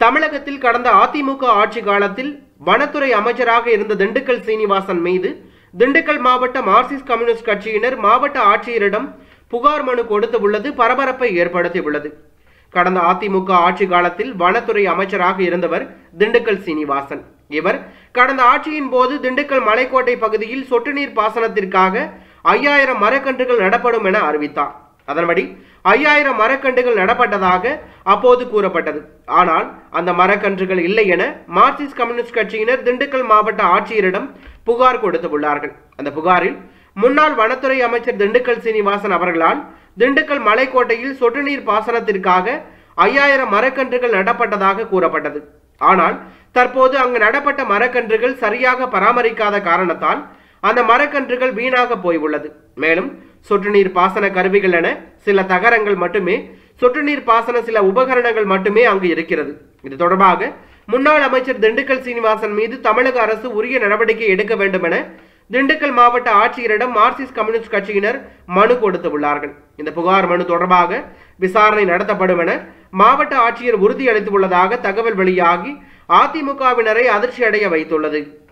தமிழகத்தில் கடந்த அதிமுக ஆட்சி காலத்தில் வனத்துறை அமைச்சராக இருந்த திண்டுக்கல் சீனிவாசன் மீது திண்டுக்கல் மாவட்ட மார்க்சிஸ்ட் கம்யூனிஸ்ட் கட்சியினர் மாவட்ட ஆட்சியரிடம் புகார் மனு கொடுத்து உள்ளது பரபரப்பை ஏற்படுத்தியுள்ளது கடந்த அதிமுக ஆட்சி காலத்தில் வனத்துறை அமைச்சராக இருந்தவர் திண்டுக்கல் சீனிவாசன் இவர் கடந்த ஆட்சியின் போது திண்டுக்கல் மலைக்கோட்டை பகுதியில் சொட்டு நீர் பாசனத்திற்காக ஐயாயிரம் மரக்கன்றுகள் நடப்படும் என அறிவித்தார் அதன்படி ஐயாயிரம் மரக்கன்றுகள் நடப்பட்டதாக அப்போது கூறப்பட்டது ஆனால் அந்த மரக்கன்றுகள் இல்லை என மார்க்சிஸ்ட் கம்யூனிஸ்ட் கட்சியினர் திண்டுக்கல் மாவட்ட ஆட்சியரிடம் புகார் கொடுத்துள்ளார்கள் அந்த புகாரில் முன்னாள் வனத்துறை அமைச்சர் திண்டுக்கல் சீனிவாசன் அவர்களால் திண்டுக்கல் மலைக்கோட்டையில் சொட்டு நீர் பாசனத்திற்காக ஐயாயிரம் மரக்கன்றுகள் நடப்பட்டதாக கூறப்பட்டது ஆனால் தற்போது அங்கு நடப்பட்ட மரக்கன்றுகள் சரியாக பராமரிக்காத காரணத்தால் அந்த மரக்கன்றுகள் வீணாக போய் உள்ளது மேலும் சொட்டு நீர் பாசன கருவிகள் என சில தகரங்கள் மட்டுமே சொட்டு நீர் பாசன சில உபகரணங்கள் மட்டுமே அங்கு இருக்கிறது இது தொடர்பாக முன்னாள் அமைச்சர் திண்டுக்கல் சீனிவாசன் மீது தமிழக அரசு உரிய நடவடிக்கை எடுக்க வேண்டும் என திண்டுக்கல் மாவட்ட ஆட்சியரிடம் மார்க்சிஸ்ட் கம்யூனிஸ்ட் கட்சியினர் மனு கொடுத்துள்ளார்கள் இந்த புகார் மனு தொடர்பாக விசாரணை நடத்தப்படும் என மாவட்ட ஆட்சியர் உறுதியளித்துள்ளதாக தகவல் வெளியாகி அதிமுகவினரை அதிர்ச்சி அடைய வைத்துள்ளது